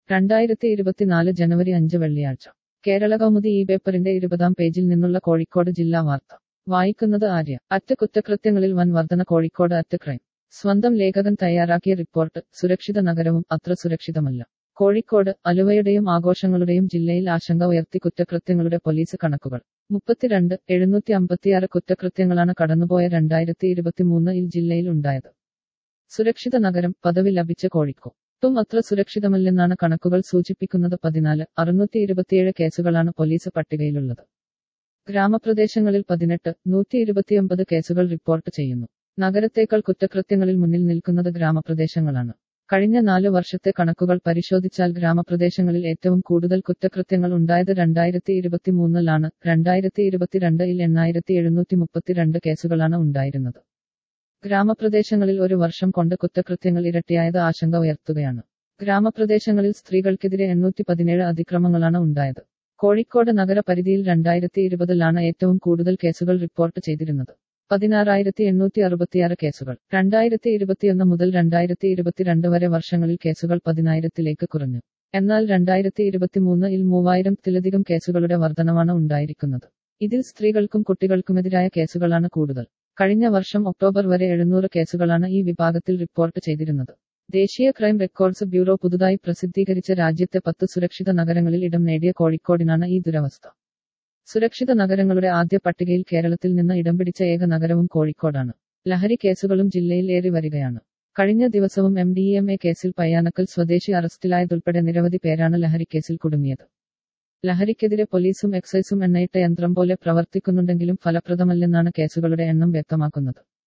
രണ്ടായിരത്തി ഇരുപത്തിനാല് ജനുവരി അഞ്ച് വെള്ളിയാഴ്ച കേരള കൗമുദി ഈ പേപ്പറിന്റെ ഇരുപതാം പേജിൽ നിന്നുള്ള കോഴിക്കോട് ജില്ലാ വാർത്ത വായിക്കുന്നത് ആര്യ അറ്റ് കുറ്റകൃത്യങ്ങളിൽ വൻ വർധന കോഴിക്കോട് അറ്റ് ക്രൈം സ്വന്തം ലേഖകൻ തയ്യാറാക്കിയ റിപ്പോർട്ട് സുരക്ഷിത നഗരവും അത്ര സുരക്ഷിതമല്ല കോഴിക്കോട് അലുവയുടെയും ആഘോഷങ്ങളുടെയും ജില്ലയിൽ ആശങ്ക ഉയർത്തി കുറ്റകൃത്യങ്ങളുടെ പോലീസ് കണക്കുകൾ മുപ്പത്തിരണ്ട് എഴുന്നൂറ്റി അമ്പത്തിയാറ് കുറ്റകൃത്യങ്ങളാണ് കടന്നുപോയ രണ്ടായിരത്തി ഇരുപത്തിമൂന്നിൽ ജില്ലയിൽ ഉണ്ടായത് സുരക്ഷിത നഗരം പദവി ലഭിച്ച കോഴിക്കോ ട്ടും അത്ര സുരക്ഷിതമല്ലെന്നാണ് കണക്കുകൾ സൂചിപ്പിക്കുന്നത് പതിനാല് അറുന്നൂറ്റി ഇരുപത്തിയേഴ് കേസുകളാണ് പോലീസ് പട്ടികയിലുള്ളത് ഗ്രാമപ്രദേശങ്ങളിൽ പതിനെട്ട് നൂറ്റി ഇരുപത്തിയൊമ്പത് കേസുകൾ റിപ്പോർട്ട് ചെയ്യുന്നു നഗരത്തേക്കാൾ കുറ്റകൃത്യങ്ങളിൽ മുന്നിൽ നിൽക്കുന്നത് ഗ്രാമപ്രദേശങ്ങളാണ് കഴിഞ്ഞ നാല് വർഷത്തെ കണക്കുകൾ പരിശോധിച്ചാൽ ഗ്രാമപ്രദേശങ്ങളിൽ ഏറ്റവും കൂടുതൽ കുറ്റകൃത്യങ്ങൾ ഉണ്ടായത് രണ്ടായിരത്തി ഇരുപത്തിമൂന്നിലാണ് രണ്ടായിരത്തി ഇരുപത്തിരണ്ടിൽ എണ്ണായിരത്തി എഴുന്നൂറ്റി മുപ്പത്തിരണ്ട് കേസുകളാണ് ഉണ്ടായിരുന്നത് ഗ്രാമപ്രദേശങ്ങളിൽ ഒരു വർഷം കൊണ്ട് കുറ്റകൃത്യങ്ങൾ ഇരട്ടിയായത് ആശങ്ക ഉയർത്തുകയാണ് ഗ്രാമപ്രദേശങ്ങളിൽ സ്ത്രീകൾക്കെതിരെ എണ്ണൂറ്റി പതിനേഴ് അതിക്രമങ്ങളാണ് ഉണ്ടായത് കോഴിക്കോട് നഗരപരിധിയിൽ രണ്ടായിരത്തി ഇരുപതിലാണ് ഏറ്റവും കൂടുതൽ കേസുകൾ റിപ്പോർട്ട് ചെയ്തിരുന്നത് പതിനാറായിരത്തി എണ്ണൂറ്റി അറുപത്തിയാറ് കേസുകൾ രണ്ടായിരത്തി ഇരുപത്തിയൊന്ന് മുതൽ രണ്ടായിരത്തി ഇരുപത്തിരണ്ട് വരെ വർഷങ്ങളിൽ കേസുകൾ പതിനായിരത്തിലേക്ക് കുറഞ്ഞു എന്നാൽ രണ്ടായിരത്തി ഇരുപത്തിമൂന്നിൽ മൂവായിരത്തിലധികം കേസുകളുടെ വർധനവാണ് ഉണ്ടായിരിക്കുന്നത് ഇതിൽ സ്ത്രീകൾക്കും കുട്ടികൾക്കുമെതിരായ കേസുകളാണ് കൂടുതൽ കഴിഞ്ഞ വർഷം ഒക്ടോബർ വരെ എഴുന്നൂറ് കേസുകളാണ് ഈ വിഭാഗത്തിൽ റിപ്പോർട്ട് ചെയ്തിരുന്നത് ദേശീയ ക്രൈം റെക്കോർഡ്സ് ബ്യൂറോ പുതുതായി പ്രസിദ്ധീകരിച്ച രാജ്യത്തെ പത്ത് സുരക്ഷിത നഗരങ്ങളിൽ ഇടം നേടിയ കോഴിക്കോടിനാണ് ഈ ദുരവസ്ഥ സുരക്ഷിത നഗരങ്ങളുടെ ആദ്യ പട്ടികയിൽ കേരളത്തിൽ നിന്ന് ഇടം പിടിച്ച ഏക നഗരവും കോഴിക്കോടാണ് ലഹരി കേസുകളും ജില്ലയിൽ ഏറി വരികയാണ് കഴിഞ്ഞ ദിവസവും എം ഡി എം എ കേസിൽ പയ്യാനക്കൽ സ്വദേശി അറസ്റ്റിലായതുൾപ്പെടെ നിരവധി പേരാണ് ലഹരിക്കേസിൽ കുടുങ്ങിയത് ലഹരിക്കെതിരെ പോലീസും എക്സൈസും എണ്ണയിട്ട യന്ത്രം പോലെ പ്രവർത്തിക്കുന്നുണ്ടെങ്കിലും ഫലപ്രദമല്ലെന്നാണ് കേസുകളുടെ എണ്ണം വ്യക്തമാക്കുന്നത്